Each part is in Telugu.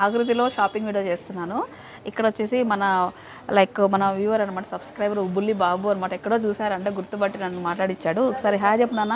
ఆకృతిలో షాపింగ్ వీడియో చేస్తున్నాను ఇక్కడ వచ్చేసి మన లైక్ మన వ్యూవర్ అనమాట సబ్స్క్రైబర్ బుల్లి బాబు అనమాట ఎక్కడో చూసారంటే గుర్తుపట్టి నన్ను మాట్లాడిచ్చాడు ఒకసారి హాయ్ చెప్పు నాన్న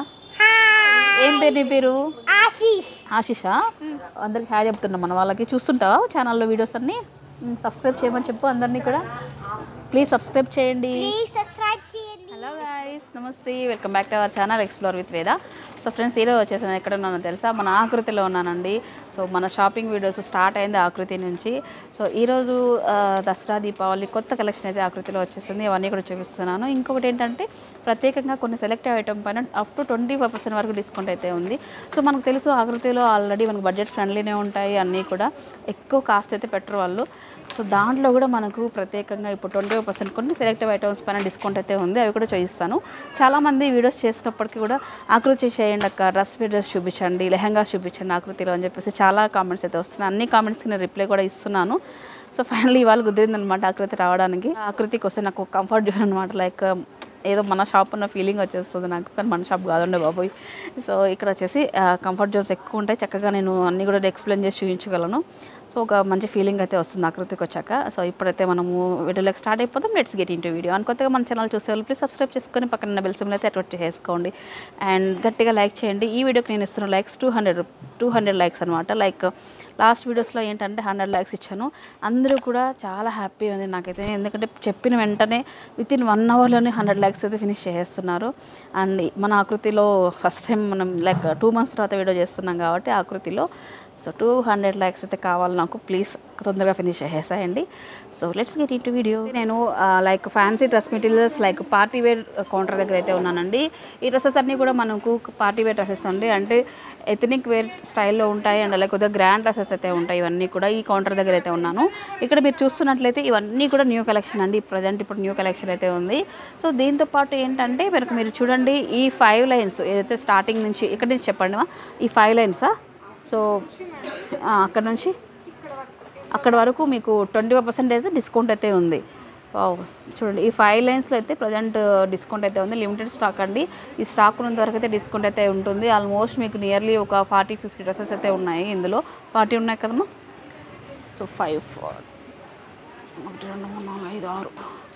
ఏం పేరు నీ పేరు ఆశీష్ ఆశిషా అందరికి హాయ్ చెప్తున్నా మన వాళ్ళకి చూస్తుంటావా ఛానల్లో వీడియోస్ అన్నీ సబ్స్క్రైబ్ చేయమని చెప్పు అందరినీ కూడా ప్లీజ్ సబ్స్క్రైబ్ చేయండి ప్లీజ్ సబ్స్క్రైబ్ చేయండి హలో గాయస్ నమస్తే welcome back to our channel explore with Veda so friends ఈరోజు వచ్చేసాను ఎక్కడ ఉన్నానో తెలుసా మన ఆకృతిలో ఉన్నానండి సో మన షాపింగ్ వీడియోస్ స్టార్ట్ అయింది ఆకృతి నుంచి సో ఈరోజు ఆ, దసరా దీపావళి కొత్త కలెక్షన్ అయితే ఆకృతిలో వచ్చేసింది ఇవన్నీ కూడా చూపిస్తున్నాను ఇంకొకటి ఏంటంటే ప్రత్యేకంగా కొన్ని సెలెక్టివ్ ఐటమ్ పైన up to twenty five percent వరకు డిస్కౌంట్ అయితే ఉంది సో మనకు తెలుసు ఆకృతిలో ఆల్రెడీ మనకు బడ్జెట్ ఫ్రెండ్లీనే ఉంటాయి అన్నీ కూడా ఎక్కువ కాస్ట్ అయితే పెట్టరు వాళ్ళు సో దాంట్లో కూడా మనకు ప్రత్యేకంగా ఇప్పుడు ట్వంటీ పర్సెంట్ కొన్ని సెలెక్టివ్ ఐటమ్స్ పైన డిస్కౌంట్ అయితే ఉంది అవి కూడా చూపిస్తాను చాలామంది వీడియోస్ చేసినప్పటికీ కూడా ఆకృతి చేయండి అక్క డ్రెస్ డ్రెస్ చూపించండి లెహంగాస్ చూపించండి ఆకృతిలో అని చెప్పేసి చాలా కామెంట్స్ అయితే వస్తున్నాయి అన్ని కామెంట్స్కి నేను రిప్లై కూడా ఇస్తున్నాను సో ఫైనల్లీ ఇవాళ కుదిరింది అనమాట ఆకృతి రావడానికి ఆకృతి కోసం నాకు కంఫర్ట్ జోన్ అనమాట లైక్ ఏదో మన షాప్ ఉన్న ఫీలింగ్ వచ్చేస్తుంది నాకు కానీ మన షాప్ కాదండి బాబోయ్ సో ఇక్కడ వచ్చేసి కంఫర్ట్ జోన్స్ ఎక్కువ ఉంటాయి చక్కగా నేను అన్నీ కూడా ఎక్స్ప్లెయిన్ చేసి చూపించగలను సో ఒక మంచి ఫీలింగ్ అయితే వస్తుంది ఆకృతికి వచ్చాక సో ఇప్పుడైతే మనము వీడియోలోకి స్టార్ట్ అయిపోతాం లెట్స్ గెట్ ఇంటూ వీడియో అని కొత్తగా మన ఛానల్ చూసే వాళ్ళు ప్లీజ్ సబ్స్క్రైబ్ చేసుకొని పక్కన బెల్ సిమ్లో అయితే అట్వెట్ చేసుకోండి అండ్ గట్టిగా లైక్ చేయండి ఈ వీడియోకి నేను ఇస్తున్న likes two hundred two hundred likes అనమాట లైక్ లాస్ట్ వీడియోస్లో ఏంటంటే హండ్రెడ్ లైక్స్ ఇచ్చాను అందరూ కూడా చాలా హ్యాపీ ఉంది నాకైతే ఎందుకంటే చెప్పిన వెంటనే విత్ ఇన్ వన్ అవర్లోనే హండ్రెడ్ లైక్స్ అయితే ఫినిష్ చేసేస్తున్నారు అండ్ మన ఆకృతిలో ఫస్ట్ టైం మనం లైక్ టూ మంత్స్ తర్వాత వీడియో చేస్తున్నాం కాబట్టి ఆకృతిలో సో టూ హండ్రెడ్ ల్యాక్స్ అయితే కావాలి నాకు ప్లీజ్ తొందరగా ఫినిష్ చేసేసాయండి so let's get into video నేను like fancy dress materials like party wear counter దగ్గర అయితే ఉన్నానండి ఈ డ్రెస్సెస్ అన్నీ కూడా మనకు పార్టీ వేర్ డ్రెస్సెస్ అండి అంటే ఎథనిక్ వేర్ స్టైల్లో ఉంటాయి అండ్ అలాగే కొద్దిగా గ్రాండ్ డ్రెస్సెస్ అయితే ఉంటాయి ఇవన్నీ కూడా ఈ కౌంటర్ దగ్గర అయితే ఉన్నాను ఇక్కడ మీరు చూస్తున్నట్లయితే ఇవన్నీ కూడా న్యూ కలెక్షన్ అండి ప్రజెంట్ ఇప్పుడు న్యూ కలెక్షన్ అయితే ఉంది సో దీంతో పాటు ఏంటంటే మనకు మీరు చూడండి ఈ ఫైవ్ లైన్స్ ఏదైతే స్టార్టింగ్ నుంచి ఇక్కడ నుంచి చెప్పండి మా ఈ ఫైవ్ లైన్సా సో ఆ, అక్కడ నుంచి అక్కడ వరకు మీకు ట్వంటీ ఫైవ్ పర్సెంటేజ్ డిస్కౌంట్ అయితే ఉంది వావ్. చూడండి ఈ ఫైవ్ లైన్స్లో అయితే ప్రజెంట్ డిస్కౌంట్ అయితే ఉంది లిమిటెడ్ స్టాక్ అండి ఈ స్టాక్ ఉన్నంత వరకు అయితే డిస్కౌంట్ అయితే ఉంటుంది ఆల్మోస్ట్ మీకు నియర్లీ ఒక ఫార్టీ ఫిఫ్టీ డ్రెస్సెస్ అయితే ఉన్నాయి ఇందులో ఫార్టీ ఉన్నాయి కదమ్మా సో ఫైవ్ ఫోర్ ఒకటి రెండు మూడు నాలుగు ఐదు ఆరు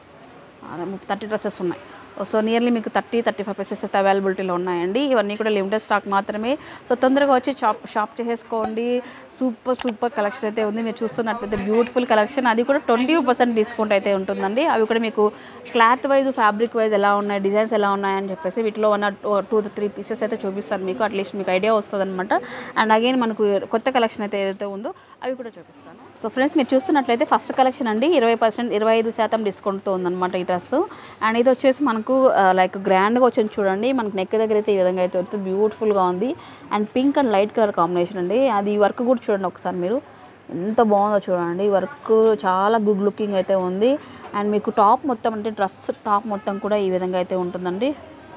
ఆరు థర్టీ డ్రెస్సెస్ ఉన్నాయి సో నియర్లీ మీకు థర్టీ థర్టీ ఫైవ్ పీసెస్ అయితే అవైలబిలిటీలో ఉన్నాయండి ఇవన్నీ కూడా లిమిటెడ్ స్టాక్ మాత్రమే సో తొందరగా వచ్చి షాప్ షాప్ చేసేసుకోండి సూపర్ సూపర్ కలెక్షన్ అయితే ఉంది మీరు చూస్తున్నట్లయితే బ్యూటిఫుల్ కలెక్షన్ అది కూడా ట్వంటీ పర్సెంట్ డిస్కౌంట్ అయితే ఉంటుందండి అవి కూడా మీకు క్లాత్ వైజ్ ఫ్యాబ్రిక్ వైజ్ ఎలా ఉన్నాయి డిజైన్స్ ఎలా ఉన్నాయని చెప్పేసి వీటిలో ఉన్న టూ త్రీ పీసెస్ అయితే చూపిస్తాను మీకు అట్లీస్ట్ మీకు ఐడియా వస్తుంది అనమాట అండ్ అగైన్ మనకు కొత్త కలెక్షన్ అయితే ఏదైతే ఉందో అవి కూడా చూపిస్తాను సో ఫ్రెండ్స్ మీరు చూస్తున్నట్లయితే ఫస్ట్ కలెక్షన్ అండి ఇరవై పర్సెంట్ ఇరవై ఐదు శాతం డిస్కౌంట్తో ఉందన్నమాట ఈ డ్రెస్ అండ్ ఇది వచ్చేసి మనకు లైక్ గ్రాండ్గా వచ్చింది చూడండి మనకు నెక్ దగ్గర అయితే ఈ విధంగా అయితే వస్తుంది బ్యూటిఫుల్గా ఉంది and pink and light colour combination అండి అది ఈ వర్క్ కూడా చూడండి ఒకసారి మీరు ఎంత బాగుందో చూడండి వర్క్ చాలా గుడ్ లుకింగ్ అయితే ఉంది అండ్ మీకు టాప్ మొత్తం అంటే డ్రెస్ టాప్ మొత్తం కూడా ఈ విధంగా అయితే ఉంటుందండి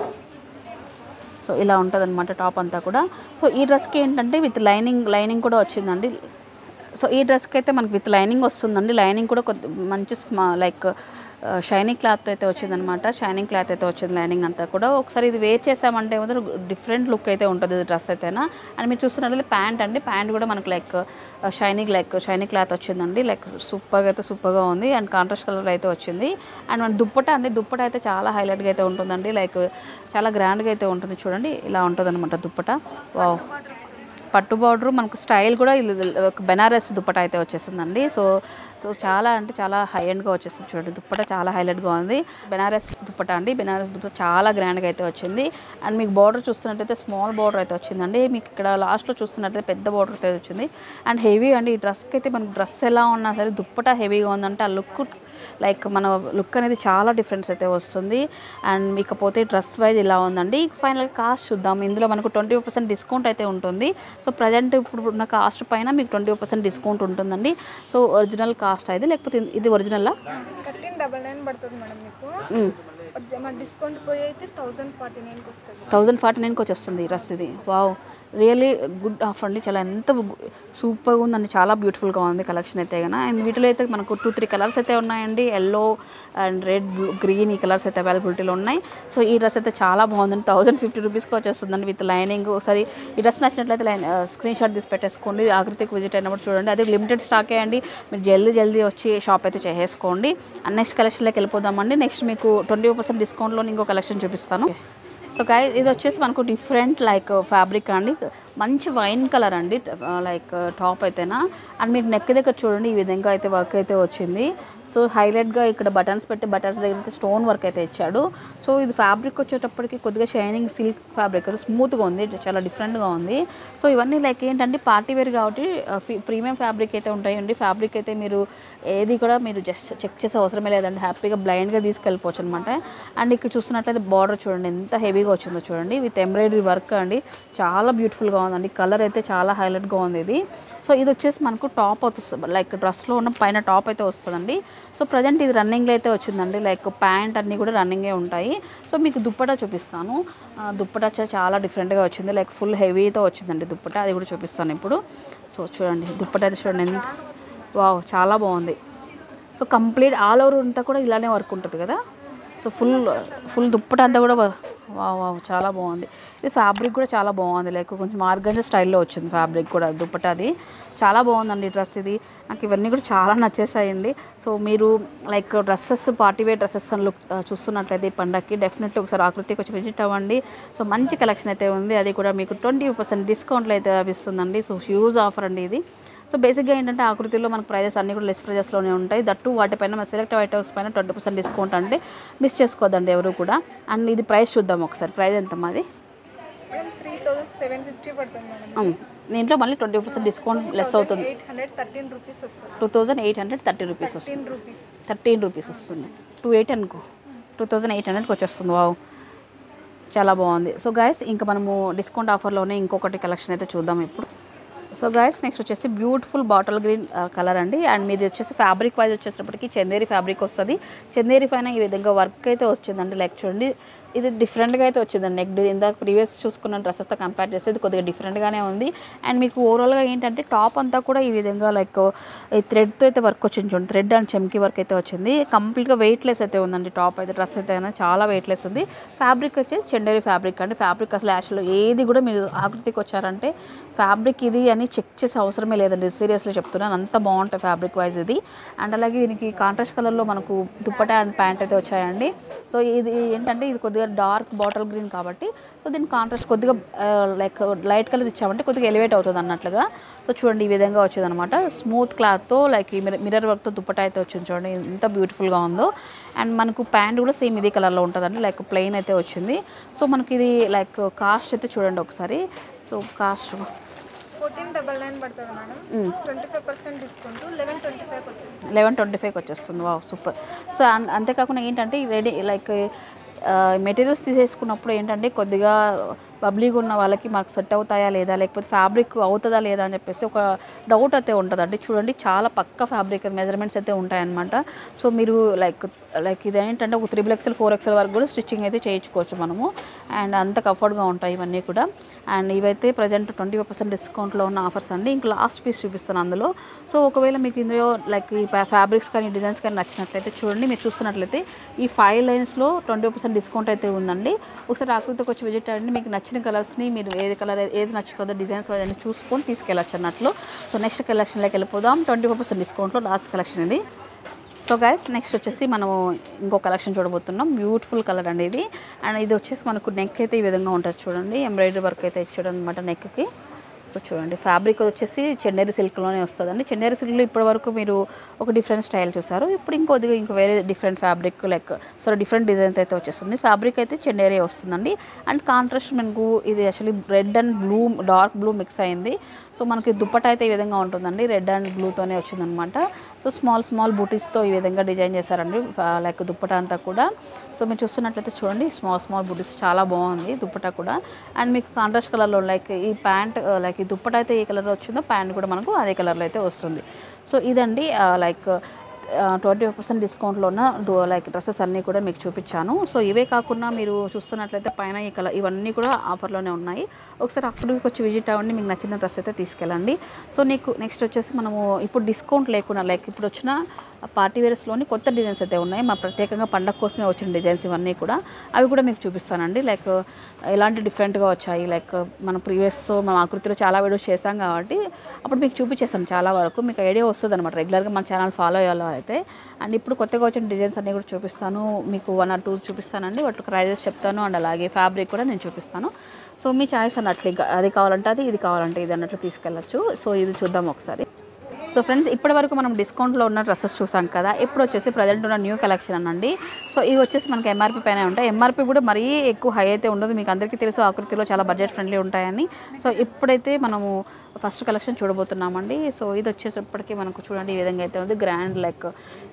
సో ఇలా ఉంటుంది అనమాట టాప్ అంతా కూడా సో ఈ డ్రెస్కి ఏంటంటే విత్ లైనింగ్ లైనింగ్ కూడా వచ్చిందండి సో ఈ డ్రెస్కి అయితే మనకి విత్ లైనింగ్ వస్తుందండి లైనింగ్ కూడా కొద్ది మంచి స్మా లైక్ షైనింగ్ క్లాత్ అయితే వచ్చిందనమాట షైనింగ్ క్లాత్ అయితే వచ్చింది లైనింగ్ అంతా కూడా ఒకసారి ఇది వేర్ చేసామంటే మాత్రం డిఫరెంట్ లుక్ అయితే ఉంటుంది ఇది డ్రెస్ అయితేనా అండ్ మీరు చూస్తున్నట్లయితే ప్యాంట్ అండి ప్యాంట్ కూడా మనకు like shining like shining cloth వచ్చిందండి లైక్ సూపర్గా అయితే సూపర్గా ఉంది అండ్ కాంట్రాస్ట్ కలర్ అయితే వచ్చింది అండ్ మన దుప్పట అండి దుప్పట అయితే చాలా హైలైట్గా అయితే ఉంటుందండి లైక్ చాలా గ్రాండ్గా అయితే ఉంటుంది చూడండి ఇలా ఉంటుంది అనమాట దుప్పట వావ్ పట్టు బార్డర్ మనకు స్టైల్ కూడా ఇది ఒక బెనారస్ దుప్పట అయితే వచ్చేసిందండి సో సో చాలా అంటే చాలా హై ఎండ్గా వచ్చేస్తుంది చూడండి దుప్పట చాలా హైలైట్గా ఉంది బెనారస్ దుప్పట అండి బెనారస్ దుప్పట చాలా గ్రాండ్గా అయితే వచ్చింది అండ్ మీకు బార్డర్ చూస్తున్నట్టయితే స్మాల్ బార్డర్ అయితే వచ్చిందండి మీకు ఇక్కడ లాస్ట్లో చూస్తున్నట్టయితే పెద్ద బార్డర్ అయితే వచ్చింది అండ్ హెవీ అండి ఈ డ్రెస్కి అయితే మనకు డ్రెస్ ఎలా ఉన్నా సరే దుప్పట హెవీగా ఉందంటే ఆ లుక్ లైక్ మన లుక్ అనేది చాలా డిఫరెన్స్ అయితే వస్తుంది అండ్ ఇకపోతే డ్రెస్ వైజ్ ఇలా ఉందండి ఫైనల్గా కాస్ట్ చూద్దాం ఇందులో మనకు ట్వంటీ పర్సెంట్ డిస్కౌంట్ అయితే ఉంటుంది సో ప్రజెంట్ ఇప్పుడు ఉన్న కాస్ట్ పైన మీకు ట్వంటీ పర్సెంట్ డిస్కౌంట్ ఉంటుందండి సో ఒరిజినల్ కాస్ట్ అయితే లేకపోతే ఇది ఒరిజినల్లా థర్టీన్ డబల్ నైన్ పడుతుంది మేడం మీకు మన డిస్కౌంట్ పోయి అయితే థౌసండ్ ఫార్టీ నైన్కి వస్తుంది థౌజండ్ ఫార్టీ నైన్కి వచ్చేస్తుంది ఈ డ్రెస్ ఇది వావ్ రియల్లీ గుడ్ ఆఫర్ అండి చాలా ఎంత సూపర్గా ఉందండి చాలా బ్యూటిఫుల్గా ఉంది కలెక్షన్ అయితే కనుక అండ్ వీటిలో అయితే మనకు టూ త్రీ కలర్స్ అయితే ఉన్నాయండి yellow and red blue green ఈ కలర్స్ అయితే అవైలబిలిటీలో ఉన్నాయి సో ఈ డ్రెస్ అయితే చాలా బాగుందండి థౌసండ్ ఫిఫ్టీ రూపీస్కి వచ్చేస్తుందండి విత్ లైనింగ్ ఒకసారి ఈ డ్రెస్ నచ్చినట్లయితే లైన్ స్క్రీన్ షాట్ తీసి పెట్టేసుకోండి ఆకృతికి విజిట్ అయినప్పుడు చూడండి అది లిమిటెడ్ స్టాకే అండి మీరు జల్దీ జల్దీ వచ్చి షాప్ అయితే చేసేసుకోండి అండ్ నెక్స్ట్ కలెక్షన్లోకి వెళ్ళిపోదామండి నెక్స్ట్ మీకు ట్వంటీ పర్సెంట్ డిస్కౌంట్లో ఇంకో కలెక్షన్ చూపిస్తాను సో గాయ ఇది వచ్చేసి మనకు డిఫరెంట్ లైక్ ఫ్యాబ్రిక్ అండి మంచి వైన్ కలర్ అండి లైక్ టాప్ అయితేనా అండ్ మీరు నెక్ దగ్గర చూడండి ఈ విధంగా అయితే వర్క్ అయితే వచ్చింది సో హైలైట్గా ఇక్కడ బటన్స్ పెట్టి బటన్స్ దగ్గర అయితే స్టోన్ వర్క్ అయితే ఇచ్చాడు సో ఇది ఫ్యాబ్రిక్ వచ్చేటప్పటికి కొద్దిగా షైనింగ్ సిల్క్ ఫ్యాబ్రిక్ అది స్మూత్గా ఉంది చాలా డిఫరెంట్గా ఉంది సో ఇవన్నీ లైక్ ఏంటంటే పార్టీ వేర్ కాబట్టి ప్రీమియం ఫ్యాబ్రిక్ అయితే ఉంటాయండి ఫ్యాబ్రిక్ అయితే మీరు ఏది కూడా మీరు జస్ట్ చెక్ చేసే అవసరమే లేదండి హ్యాపీగా బ్లైండ్గా తీసుకెళ్ళిపోవచ్చు అనమాట అండ్ ఇక్కడ చూస్తున్నట్లయితే బార్డర్ చూడండి ఎంత హెవీగా వచ్చిందో చూడండి విత్ ఎంబ్రాయిడరీ వర్క్ అండి చాలా బ్యూటిఫుల్గా ఉందండి కలర్ అయితే చాలా హైలైట్గా ఉంది ఇది సో ఇది వచ్చేసి మనకు టాప్ వస్తుంది లైక్ డ్రెస్లో ఉన్న పైన టాప్ అయితే వస్తుందండి సో ప్రజెంట్ ఇది రన్నింగ్లో అయితే వచ్చిందండి లైక్ ప్యాంట్ అన్నీ కూడా రన్నింగే ఉంటాయి సో మీకు దుప్పటా చూపిస్తాను ఆ, దుప్పటా చా- చాలా డిఫరెంట్గా వచ్చింది లైక్ ఫుల్ హెవీతో వచ్చిందండి దుప్పటా అది కూడా చూపిస్తాను ఇప్పుడు సో చూడండి దుప్పటా అయితే చూడండి ఎంత వావ్ చాలా బాగుంది సో కంప్లీట్ ఆల్ ఓవర్ అంతా కూడా ఇలానే వర్క్ ఉంటుంది కదా సో ఫుల్ ఫుల్ దుప్పట అంతా కూడా వా వా చాలా బాగుంది ఇది ఫ్యాబ్రిక్ కూడా చాలా బాగుంది లైక్ కొంచెం ఆర్గంజ స్టైల్లో వచ్చింది ఫ్యాబ్రిక్ కూడా దుప్పట అది చాలా బాగుందండి డ్రెస్ ఇది నాకు ఇవన్నీ కూడా చాలా నచ్చేసాయండి సో మీరు like dresses party wear dresses అని లుక్ చూస్తున్నట్లయితే ఈ పండగకి డెఫినెట్లీ ఒకసారి ఆకృతికి వచ్చి విజిట్ అవ్వండి సో మంచి కలెక్షన్ అయితే ఉంది అది కూడా మీకు ట్వంటీ పర్సెంట్ డిస్కౌంట్లో అయితే లభిస్తుందండి సో హ్యూజ్ ఆఫర్ అండి ఇది సో బేసిక్గా ఏంటంటే ఆకృతిలో మనకు ప్రైజెస్ అన్నీ కూడా లెస్ ప్రైజెస్లోనే ఉంటాయి దట్టు వాటిపైన మన సెలెక్ట్ ఐటమ్స్ పైన ట్వంటీ పర్సెంట్ డిస్కౌంట్ అంటే మిస్ చేసుకోవద్దండి ఎవరు కూడా అండ్ ఇది ప్రైస్ చూద్దాం ఒకసారి ప్రైస్ ఎంత మాది madam three thousand seven fifty పడుతుంది మేడం ఉమ్, దీంట్లో మళ్ళీ ట్వంటీ పర్సెంట్ డిస్కౌంట్ లెస్ అవుతుంది ఎయిట్ హండ్రెడ్ థర్టీన్ రూపీస్ వస్తుంది two thousand eight hundred thirty rupees వస్తుంది థర్టీన్ రూపీస్ థర్టీన్ రూపీస్ వస్తుంది టూ ఎయిట్ అనుకో టూ థౌజండ్ ఎయిట్ హండ్రెడ్కి వచ్చేస్తుంది వావ్ చాలా బాగుంది సో గాయస్ ఇంకా మనము డిస్కౌంట్ ఆఫర్లోనే ఇంకొకటి కలెక్షన్ అయితే చూద్దాం ఇప్పుడు సో గాయస్ నెక్స్ట్ వచ్చేసి బ్యూటిఫుల్ బాటిల్ గ్రీన్ కలర్ అండి అండ్ మీది వచ్చేసి ఫ్యాబ్రిక్ వైజ్ వచ్చేటప్పటికి చందేరి ఫ్యాబ్రిక్ వస్తుంది చందేరి పైన ఈ విధంగా వర్క్ అయితే వచ్చిందండి లైక్ చూడండి ఇది డిఫరెంట్గా అయితే వచ్చిందండి నెక్ ఇందాక ప్రీవియస్ చూసుకున్న డ్రెస్సెస్తో కంపేర్ చేస్తే ఇది కొద్దిగా డిఫరెంట్గానే ఉంది అండ్ మీకు ఓవరాల్గా ఏంటంటే టాప్ అంతా కూడా ఈ విధంగా లైక్ ఈ థ్రెడ్తో అయితే వర్క్ వచ్చింది చూడండి థ్రెడ్ అండ్ చెమ్కి వర్క్ అయితే వచ్చింది కంప్లీట్గా వెయిట్లెస్ అయితే ఉందండి టాప్ అయితే డ్రెస్ అయితే అయినా చాలా వెయిట్లెస్ ఉంది ఫ్యాబ్రిక్ వచ్చేసి చెండేరి ఫ్యాబ్రిక్ అండి ఫ్యాబ్రిక్ అసలు యాక్చువల్ ఏది కూడా మీరు ఆకృతికి వచ్చారంటే ఫ్యాబ్రిక్ ఇది అని చెక్ చేసే అవసరమే లేదండి సీరియస్లీ చెప్తున్నాను అంత బాగుంటుంది ఫ్యాబ్రిక్ వైజ్ ఇది అండ్ అలాగే దీనికి కాంట్రాస్ట్ కలర్లో మనకు దుప్పటా అండ్ ప్యాంట్ అయితే వచ్చాయండి సో ఇది ఏంటంటే ఇది కొద్దిగా డార్క్ బాటిల్ గ్రీన్ కాబట్టి సో దీని కాంట్రాస్ట్ కొద్దిగా లైక్ లైట్ కలర్ ఇచ్చామంటే కొద్దిగా ఎలివేట్ అవుతుంది అన్నట్లుగా సో చూడండి ఈ విధంగా వచ్చేదన్నమాట స్మూత్ క్లాత్తో లైక్ ఈ మిర్రర్ వర్క్తో దుప్పటా అయితే వచ్చింది చూడండి ఎంత బ్యూటిఫుల్గా ఉందో అండ్ మనకు ప్యాంట్ కూడా సేమ్ ఇదే కలర్లో ఉంటుందండి లైక్ ప్లెయిన్ అయితే వచ్చింది సో మనకి ఇది లైక్ కాస్ట్ అయితే చూడండి ఒకసారి so cost fourteen double nine పడుతుంది madam twenty five percent discount eleven twenty ఫైవ్కి వచ్చేస్తుంది లెవెన్ ట్వంటీ ఫైవ్కి వచ్చేస్తుంది వావ్ సూపర్ సో అన్- అంతేకాకుండా ఏంటంటే ఈ రెడీ లైక్ మెటీరియల్స్ తీసేసుకున్నప్పుడు ఏంటంటే కొద్దిగా బబ్లీగా ఉన్న వాళ్ళకి మాకు సెట్ అవుతాయా లేదా లేకపోతే ఫ్యాబ్రిక్ అవుతుందా లేదా అని చెప్పేసి ఒక డౌట్ అయితే ఉంటుందండి చూడండి చాలా పక్క ఫ్యాబ్రిక్ మెజర్మెంట్స్ అయితే ఉంటాయన్నమాట సో మీరు లైక్ లైక్ ఇది ఏంటంటే ఒక త్రిబుల్ ఎక్స్ఎల్ ఫోర్ ఎక్స్ఎల్ వరకు కూడా స్టిచ్చింగ్ అయితే చేయించుకోవచ్చు మనము అండ్ అంత కంఫర్ట్గా ఉంటాయి ఇవన్నీ కూడా అండ్ ఇవైతే ప్రజెంట్ ట్వంటీ ఫైవ్ పర్సెంట్ డిస్కౌంట్లో ఉన్న ఆఫర్స్ అండి ఇంకా లాస్ట్ పీస్ చూపిస్తాను అందులో సో ఒకవేళ మీకు ఇందులో లైక్ ఈ ఫ్యాబ్రిక్స్ కానీ డిజైన్స్ కానీ నచ్చినట్లయితే చూడండి మీరు చూస్తున్నట్లయితే ఈ ఫైవ్ లైన్స్లో ట్వంటీ పర్సెంట్ డిస్కౌంట్ అయితే ఉందండి ఒకసారి ఆకృతికి వచ్చి విజిట్ అవ్వండి మీకు నచ్చిన కలర్స్ని మీరు ఏది కలర్ ఏది నచ్చుతుందో డిజైన్స్ అవన్నీ చూసుకొని తీసుకెళ్ళచ్చు అన్నట్లు సో నెక్స్ట్ కలెక్షన్లోకి వెళ్ళిపోదాం ట్వంటీ ఫైవ్ పర్సెంట్ డిస్కౌంట్లో లాస్ట్ కలెక్షన్ ఇది సో గైస్ నెక్స్ట్ వచ్చేసి మనము ఇంకో కలెక్షన్ చూడబోతున్నాం బ్యూటిఫుల్ కలర్ అండి ఇది అండ్ ఇది వచ్చేసి మనకు నెక్ అయితే ఈ విధంగా ఉంటుంది చూడండి ఎంబ్రాయిడరీ వర్క్ అయితే ఇచ్చాడు అనమాట నెక్కి సో చూడండి ఫ్యాబ్రిక్ వచ్చేసి చెన్నైరి సిల్క్లోనే వస్తుందండి చెన్నైరి సిల్క్లో ఇప్పటి వరకు మీరు ఒక డిఫరెంట్ స్టైల్ చూసారు ఇప్పుడు ఇంకొద్దిగా ఇంకో వేరే different fabric like so different designs అయితే వచ్చేస్తుంది ఫ్యాబ్రిక్ అయితే చెన్నైరి వస్తుందండి అండ్ కాంట్రాస్ట్ మనకు ఇది actually red and blue dark blue mix అయింది సో మనకి దుప్పట అయితే ఈ విధంగా ఉంటుందండి రెడ్ అండ్ బ్లూతోనే వచ్చిందనమాట సో స్మాల్ స్మాల్ బూటీస్తో ఈ విధంగా డిజైన్ చేశారండి లైక్ దుప్పట అంతా కూడా సో మీరు చూస్తున్నట్లయితే చూడండి స్మాల్ స్మాల్ బూటీస్ చాలా బాగుంది దుప్పట కూడా అండ్ మీకు కాంట్రాస్ట్ కలర్లో లైక్ ఈ ప్యాంట్ లైక్ ఈ దుప్పట అయితే ఏ కలర్ వచ్చిందో ప్యాంట్ కూడా మనకు అదే కలర్లో అయితే వస్తుంది సో ఇదండి లైక్ ట్వంటీ ఫైవ్ పర్సెంట్ డిస్కౌంట్లో ఉన్న డు- లైక్ డ్రెస్సెస్ అన్నీ కూడా మీకు చూపించాను సో ఇవే కాకుండా మీరు చూస్తున్నట్లయితే పైన ఈ కలర్ ఇవన్నీ కూడా ఆఫర్లోనే ఉన్నాయి ఒకసారి అక్కడికి వచ్చి విజిట్ అవ్వండి మీకు నచ్చిన డ్రెస్ అయితే తీసుకెళ్ళండి సో నీకు నెక్స్ట్ వచ్చేసి మనము ఇప్పుడు డిస్కౌంట్ లేకుండా లైక్ ఇప్పుడు వచ్చిన పార్టీ వేర్స్లోని కొత్త డిజైన్స్ అయితే ఉన్నాయి మా ప్రత్యేకంగా పండగ కోసమే వచ్చిన డిజైన్స్ ఇవన్నీ కూడా అవి కూడా మీకు చూపిస్తానండి లైక్ ఎలాంటి డిఫరెంట్గా వచ్చాయి లైక్ మన ప్రీవియస్ మన ఆకృతిలో చాలా వీడియోస్ చేశాం కాబట్టి అప్పుడు మీకు చూపించేసాను చాలా వరకు మీకు ఐడియా వస్తుంది అనమాట రెగ్యులర్గా మన ఛానల్ ఫాలో అయ్యాలో అయితే అండ్ ఇప్పుడు కొత్తగా వచ్చిన డిజైన్స్ అన్నీ కూడా చూపిస్తాను మీకు వన్ ఆర్ టూ చూపిస్తానండి వాటి ప్రైజెస్ చెప్తాను అండ్ అలాగే ఫ్యాబ్రిక్ కూడా నేను చూపిస్తాను సో మీ చాయిస్ అన్నట్లు ఇంకా అది కావాలంటే అది ఇది కావాలంటే ఇది అన్నట్లు తీసుకెళ్ళచ్చు సో ఇది చూద్దాం ఒకసారి సో ఫ్రెండ్స్ ఇప్పటి వరకు మనం డిస్కౌంట్లో ఉన్న డ్రెస్సెస్ చూసాం కదా ఇప్పుడు వచ్చేసి ప్రజెంట్ ఉన్న న్యూ కలెక్షన్ అనండి సో ఇవి వచ్చేసి మనకి ఎంఆర్పి పైన ఉంటాయి ఎంఆర్పి కూడా మరీ ఎక్కువ హై అయితే ఉండదు మీకు అందరికీ తెలుసు ఆకృతిలో చాలా బడ్జెట్ ఫ్రెండ్లీ ఉంటాయని సో ఇప్పుడైతే మనము ఫస్ట్ కలెక్షన్ చూడబోతున్నామండి సో ఇది వచ్చేసప్పటికి మనకు చూడండి ఈ విధంగా అయితే ఉంది గ్రాండ్ లైక్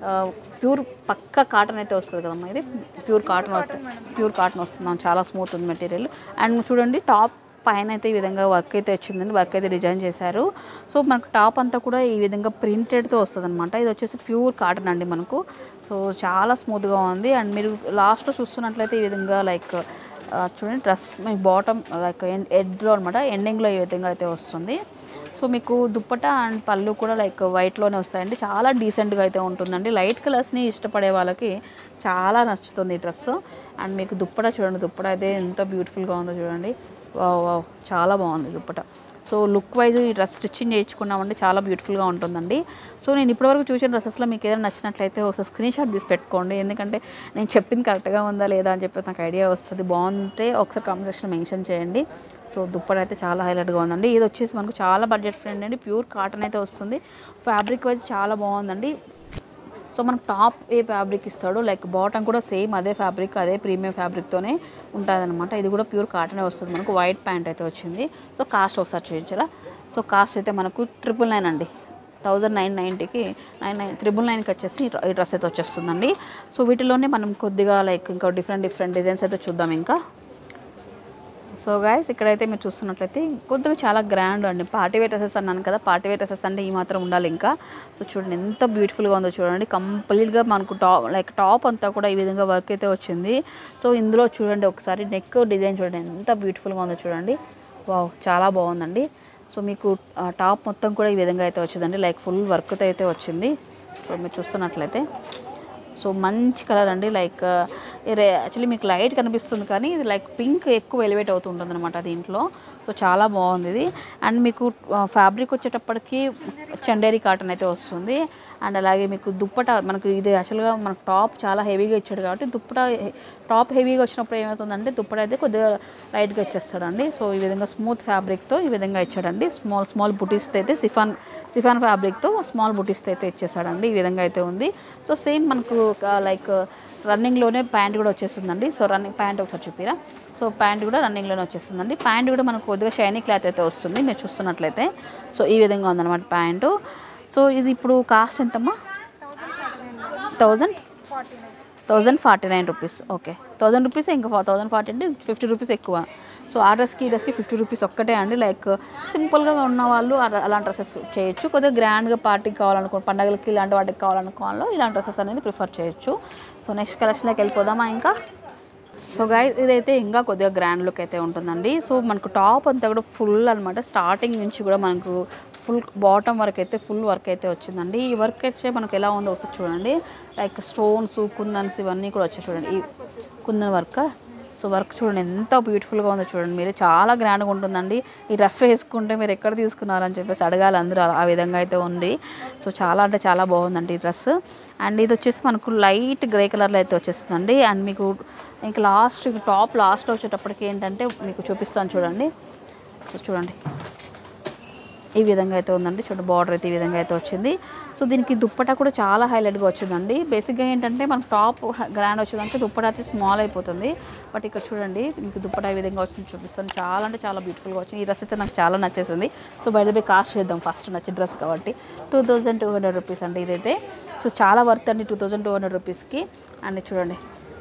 ప్యూర్ పక్క కాటన్ అయితే వస్తుంది కదమ్మా ఇది ప్యూర్ కాటన్ ప్యూర్ కాటన్ వస్తుంది చాలా స్మూత్ ఉంది మెటీరియల్ అండ్ చూడండి టాప్ పైన అయితే ఈ విధంగా వర్క్ అయితే వచ్చిందండి వర్క్ అయితే డిజైన్ చేశారు సో మనకు టాప్ అంతా కూడా ఈ విధంగా ప్రింటెడ్తో వస్తుంది అనమాట ఇది వచ్చేసి ప్యూర్ కాటన్ అండి మనకు సో చాలా స్మూత్గా ఉంది అండ్ మీరు లాస్ట్లో చూస్తున్నట్లయితే ఈ విధంగా లైక్ ఆ, చూడండి డ్రెస్ మీ బాటమ్ లైక్ ఎడ్లో అనమాట ఎండింగ్లో ఈ విధంగా అయితే వస్తుంది సో మీకు దుప్పట అండ్ పళ్ళు కూడా లైక్ వైట్లోనే వస్తాయండి చాలా డీసెంట్గా అయితే ఉంటుందండి లైట్ కలర్స్ని ఇష్టపడే వాళ్ళకి చాలా నచ్చుతుంది ఈ డ్రెస్ అండ్ మీకు దుప్పట చూడండి దుప్పట అయితే ఎంత బ్యూటిఫుల్గా ఉందో చూడండి వావ్ వావ్ చాలా బాగుంది దుప్పట సో లుక్ వైజ్ ఈ డ్రెస్ స్టిచ్చింగ్ చేయించుకున్నామండి చాలా బ్యూటిఫుల్గా ఉంటుందండి సో నేను ఇప్పటివరకు చూసిన డ్రెస్సెస్లో మీకు ఏదైనా నచ్చినట్లయితే ఒకసారి స్క్రీన్ షాట్ తీసి పెట్టుకోండి ఎందుకంటే నేను చెప్పింది కరెక్ట్గా ఉందా లేదా అని చెప్పి నాకు ఐడియా వస్తుంది బాగుంటే ఒకసారి కామెంట్ సెక్షన్ మెన్షన్ చేయండి సో దుప్పట అయితే చాలా హైలైట్గా ఉందండి ఇది వచ్చేసి మనకు చాలా బడ్జెట్ ఫ్రెండ్ అండి ప్యూర్ కాటన్ అయితే వస్తుంది ఫ్యాబ్రిక్ వైజ్ చాలా బాగుందండి సో మనకు టాప్ ఏ ఫ్యాబ్రిక్ ఇస్తాడో లైక్ బాటమ్ కూడా సేమ్ అదే ఫ్యాబ్రిక్ అదే ప్రీమియం ఫ్యాబ్రిక్తోనే ఉంటుందన్నమాట ఇది కూడా ప్యూర్ కాటనే వస్తుంది మనకు వైట్ ప్యాంట్ అయితే వచ్చింది సో కాస్ట్ ఒకసారి చూపించరా సో కాస్ట్ అయితే మనకు ట్రిపుల్ నైన్ అండి థౌజండ్ నైన్ నైంటీకి నైన్ నైన్ త్రిబుల్ నైన్కి వచ్చేసి ఈ డ్ర- ఈ డ్రెస్ అయితే వచ్చేస్తుందండి సో వీటిలోనే మనం కొద్దిగా లైక్ ఇంకా డిఫరెంట్ డిఫరెంట్ డిజైన్స్ అయితే చూద్దాం ఇంకా సో గాయస్ ఇక్కడైతే మీరు చూస్తున్నట్లయితే కొద్దిగా చాలా గ్రాండ్ అండి పార్టీ వేర్ డ్రెస్సెస్ అన్నాను కదా పార్టీ వేర్ డ్రెస్సెస్ అంటే ఈ మాత్రం ఉండాలి ఇంకా సో చూడండి ఎంత బ్యూటిఫుల్గా ఉందో చూడండి కంప్లీట్గా మనకు టాప్ లైక్ టాప్ అంతా కూడా ఈ విధంగా వర్క్ అయితే వచ్చింది సో ఇందులో చూడండి ఒకసారి నెక్ డిజైన్ చూడండి ఎంత బ్యూటిఫుల్గా ఉందో చూడండి వావ్ చాలా బాగుందండి సో మీకు ఆ, టాప్ మొత్తం కూడా ఈ విధంగా అయితే వచ్చిందండి లైక్ ఫుల్ వర్క్తో అయితే వచ్చింది సో మీరు చూస్తున్నట్లయితే సో మంచి కలర్ అండి లైక్ యాక్చువల్లీ మీకు లైట్ కనిపిస్తుంది కానీ ఇది లైక్ పింక్ ఎక్కువ ఎలివేట్ అవుతుంటుంది అనమాట దీంట్లో సో చాలా బాగుంది ఇది అండ్ మీకు ఫ్యాబ్రిక్ వచ్చేటప్పటికి చండేరి కాటన్ అయితే వస్తుంది అండ్ అలాగే మీకు దుప్పట మనకు ఇది యాక్చువల్గా మనకు టాప్ చాలా హెవీగా ఇచ్చాడు కాబట్టి దుప్పట టాప్ హెవీగా వచ్చినప్పుడు ఏమవుతుందంటే దుప్పట అయితే కొద్దిగా లైట్గా ఇచ్చేస్తాడండి సో ఈ విధంగా స్మూత్ ఫ్యాబ్రిక్తో ఈ విధంగా ఇచ్చాడండి స్మాల్ స్మాల్ బుటీస్తో అయితే సిఫాన్ సిఫాన్ ఫ్యాబ్రిక్తో స్మాల్ బుటీస్తో అయితే ఇచ్చేసాడండి ఈ విధంగా అయితే ఉంది సో సేమ్ మనకు లైక్ రన్నింగ్లోనే ప్యాంట్ కూడా వచ్చేస్తుందండి సో రన్నింగ్ ప్యాంట్ ఒకసారి చూపిరా సో ప్యాంట్ కూడా రన్నింగ్లోనే వచ్చేస్తుందండి ప్యాంట్ కూడా మనకు కొద్దిగా షైనీ క్లాత్ అయితే వస్తుంది మీరు చూస్తున్నట్లయితే సో ఈ విధంగా ఉందన్నమాట ప్యాంటు సో ఇది ఇప్పుడు కాస్ట్ ఎంతమ్మా thousand forty nine thousand forty nine rupees okay thousand rupees ఇంకా థౌజండ్ ఫార్టీ అంటే ఫిఫ్టీ రూపీస్ ఎక్కువ సో ఆ డ్రెస్కి ఈ డ్రెస్కి ఫిఫ్టీ రూపీస్ ఒక్కటే అండి లైక్ సింపుల్గా ఉన్న వాళ్ళు అలా- అలాంటి డ్రెస్సెస్ చేయొచ్చు కొద్దిగా గ్రాండ్గా పార్టీకి కావాలనుకో పండగలకి ఇలాంటి వాటికి కావాలనుకోవాలో ఇలాంటి డ్రెస్సెస్ అనేది ప్రిఫర్ చేయొచ్చు సో నెక్స్ట్ కలెక్షన్లోకి వెళ్ళిపోదామా ఇంకా సో గైస్ ఇదైతే ఇంకా కొద్దిగా గ్రాండ్ లుక్ అయితే ఉంటుందండి సో మనకు టాప్ అంతా కూడా ఫుల్ అనమాట స్టార్టింగ్ నుంచి కూడా మనకు ఫుల్ బాటమ్ వర్క్ అయితే ఫుల్ వర్క్ అయితే వచ్చిందండి ఈ వర్క్ అయితే మనకు ఎలా ఉందో ఒకసారి చూడండి లైక్ స్టోన్స్ కుందన్స్ ఇవన్నీ కూడా వచ్చాయి చూడండి ఈ కుందన్ వర్క్ సో వర్క్ చూడండి ఎంత బ్యూటిఫుల్గా ఉందో చూడండి మీరు చాలా గ్రాండ్గా ఉంటుందండి ఈ డ్రెస్ వేసుకుంటే మీరు ఎక్కడ తీసుకున్నారని చెప్పేసి అడగాలి అందరూ ఆ- ఆ విధంగా అయితే ఉంది సో చాలా అంటే చాలా బాగుందండి ఈ డ్రెస్ అండ్ ఇది వచ్చేసి మనకు లైట్ గ్రే కలర్లో అయితే వచ్చేస్తుందండి అండ్ మీకు ఇంకా లాస్ట్ టాప్ లాస్ట్ వచ్చేటప్పటికి ఏంటంటే మీకు చూపిస్తాను చూడండి సో చూడండి ఈ విధంగా అయితే ఉందండి చూడండి బార్డర్ అయితే ఈ విధంగా అయితే వచ్చింది సో దీనికి దుప్పట కూడా చాలా హైలైట్గా వచ్చిందండి బేసిక్గా ఏంటంటే మనకు టాప్ గ్రాండ్ వచ్చిందంటే దుప్పట అయితే స్మాల్ అయిపోతుంది బట్ ఇక్కడ చూడండి మీకు దుప్పట ఈ విధంగా వచ్చింది చూపిస్తాను చాలా అంటే చాలా బ్యూటిఫుల్గా వచ్చింది ఈ డ్రెస్ అయితే నాకు చాలా నచ్చేసింది సో బయట పోయి కాస్ట్ చేద్దాం ఫస్ట్ నచ్చిన డ్రెస్ కాబట్టి two thousand two hundred rupees అండి ఇదైతే సో చాలా వర్త్ అండి టూ థౌజండ్ టూ హండ్రెడ్ రూపీస్కి అండ్ చూడండి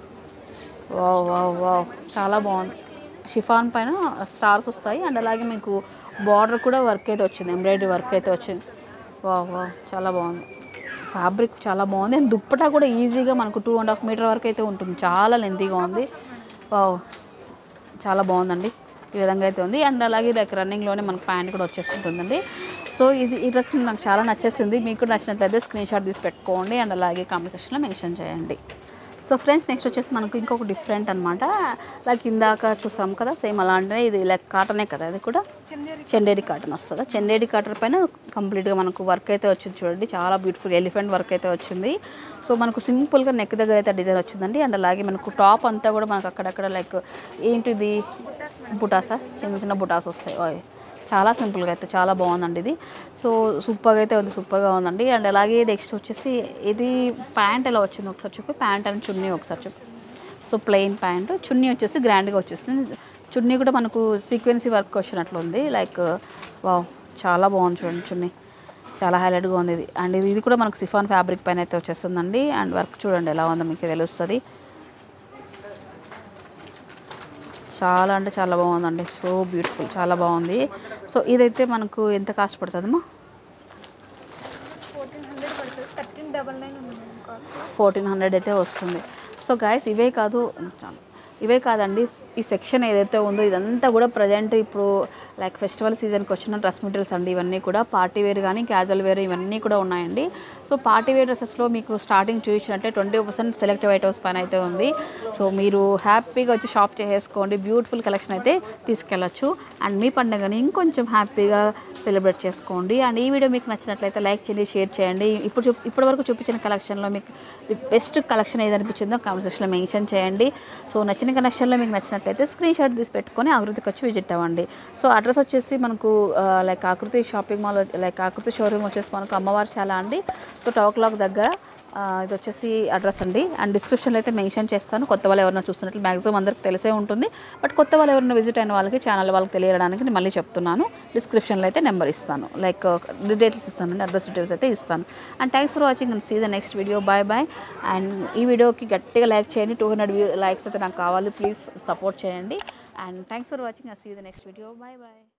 వావ్ వావ్ వావ్ చాలా బాగుంది షిఫాన్ పైన స్టార్స్ వస్తాయి అండ్ అలాగే మీకు బార్డర్ కూడా వర్క్ అయితే వచ్చింది ఎంబ్రాయిడరీ వర్క్ అయితే వచ్చింది వావ్ వావ్ చాలా బాగుంది ఫ్యాబ్రిక్ చాలా బాగుంది అండ్ దుప్పటా కూడా ఈజీగా మనకు టూ అండ్ హాఫ్ మీటర్ వరకు అయితే ఉంటుంది చాలా లెంతీగా ఉంది వావ్ చాలా బాగుందండి ఈ విధంగా అయితే ఉంది అండ్ అలాగే లైక్ రన్నింగ్లోనే మనకు ప్యాంట్ కూడా వచ్చేస్తుంటుందండి సో ఇది ఈ డ్రెస్ నాకు చాలా నచ్చేసింది మీకు కూడా నచ్చినట్లయితే స్క్రీన్ షాట్ తీసి పెట్టుకోండి అండ్ అలాగే కామెంట్ సెక్షన్లో మెన్షన్ చేయండి సో ఫ్రెండ్స్ నెక్స్ట్ వచ్చేసి మనకు ఇంకొక డిఫరెంట్ అనమాట లైక్ ఇందాక చూసాం కదా సేమ్ అలాంటిదే ఇది లైక్ కాటనే కదా ఇది కూడా చందేరి కాటన్ వస్తుందా చందేరి కాటన్ పైన కంప్లీట్గా మనకు వర్క్ అయితే వచ్చింది చూడండి చాలా బ్యూటిఫుల్ ఎలిఫెంట్ వర్క్ అయితే వచ్చింది సో మనకు సింపుల్గా నెక్ దగ్గర అయితే డిజైన్ వచ్చిందండి అండ్ అలాగే మనకు టాప్ అంతా కూడా మనకు అక్కడక్కడ లైక్ ఏంటిది బుటాసా చిన్న చిన్న బుటాస్ వస్తాయి ఓయ్. చాలా సింపుల్గా అయితే చాలా బాగుందండి ఇది సో సూపర్గా అయితే ఉంది సూపర్గా ఉందండి అండ్ అలాగే నెక్స్ట్ వచ్చేసి ఇది ప్యాంట్ ఎలా వచ్చింది ఒకసారి చెప్పి ప్యాంట్ అండ్ చున్నీ ఒకసారి చెప్పి సో ప్లెయిన్ ప్యాంట్ చున్నీ వచ్చేసి గ్రాండ్గా వచ్చేస్తుంది చున్నీ కూడా మనకు సీక్వెన్సీ వర్క్ వచ్చినట్లు ఉంది లైక్ వావ్ చాలా బాగుంది చూడండి చున్నీ చాలా హైలైట్గా ఉంది ఇది అండ్ ఇది ఇది కూడా మనకు సిఫాన్ ఫ్యాబ్రిక్ పైన అయితే వచ్చేస్తుందండి అండ్ వర్క్ చూడండి ఎలా ఉందో మీకు తెలుస్తుంది చాలా అంటే చాలా బాగుందండి సో బ్యూటిఫుల్ చాలా బాగుంది సో ఇదైతే మనకు ఎంత కాస్ట్ పడుతుందమ్మా ఫోర్టీన్ హండ్రెడ్ పడుతుంది థర్టీన్ డబల్ నైన్ ఉంది మేడం కాస్ట్ ఫోర్టీన్ హండ్రెడ్ అయితే వస్తుంది సో గాయస్ ఇవే కాదు చాలు. ఇవే కాదండి ఈ సెక్షన్ ఏదైతే ఉందో ఇదంతా కూడా ప్రజెంట్ ఇప్పుడు లైక్ ఫెస్టివల్ సీజన్కి వచ్చిన డ్రెస్ మెటీరియల్స్ అండి ఇవన్నీ కూడా పార్టీ వేర్ కానీ క్యాజువల్ వేర్ ఇవన్నీ కూడా ఉన్నాయండి సో పార్టీ వేర్ డ్రెస్సెస్లో మీకు స్టార్టింగ్ చూపించినట్టే ట్వంటీ పర్సెంట్ సెలెక్టివ్ ఐటమ్స్ పైన అయితే ఉంది సో మీరు హ్యాపీగా వచ్చి షాప్ చేసేసుకోండి బ్యూటిఫుల్ కలెక్షన్ అయితే తీసుకెళ్ళచ్చు అండ్ మీ పండుగని ఇంకొంచెం హ్యాపీగా సెలబ్రేట్ చేసుకోండి అండ్ ఈ వీడియో మీకు నచ్చినట్లయితే లైక్ చేయండి షేర్ చేయండి ఇప్పుడు చూ ఇప్పటి వరకు చూపించిన కలెక్షన్లో మీకు బెస్ట్ కలెక్షన్ ఏది అనిపించిందో కామెంట్ సెక్షన్లో మెన్షన్ చేయండి సో నచ్చిన కలెక్షన్లో మీకు నచ్చినట్లయితే స్క్రీన్ షాట్ తీసి పెట్టుకొని ఆకృతికి వచ్చి విజిట్ అవ్వండి సో అడ్రస్ వచ్చేసి మనకు like Aakruthi shopping mall like Aakruthi showroom వచ్చేసి మనకు అమ్మవారి చాలా అండి సో టవ్ క్లాక్ దగ్గర ఆ, ఇది వచ్చేసి అడ్రస్ అండి అండ్ డిస్క్రిప్షన్లో అయితే మెన్షన్ చేస్తాను కొత్త వాళ్ళు ఎవరైనా చూస్తున్నట్లు మ్యాక్సిమం అందరికి తెలిసే ఉంటుంది బట్ కొత్త వాళ్ళు ఎవరైనా విజిట్ అయిన వాళ్ళకి ఛానల్ వాళ్ళకి తెలియడానికి నేను మళ్ళీ చెప్తున్నాను డిస్క్రిప్షన్లో అయితే నెంబర్ ఇస్తాను లైక్ డీటెయిల్స్ ఇస్తానండి అడ్రస్ డీటెయిల్స్ అయితే ఇస్తాను and thanks for watching and see the next video bye bye and ఈ వీడియోకి గట్టిగా లైక్ చేయండి టూ హండ్రెడ్ లైక్స్ అయితే నాకు కావాలి ప్లీజ్ సపోర్ట్ చేయండి and thanks for watching and see the next video bye bye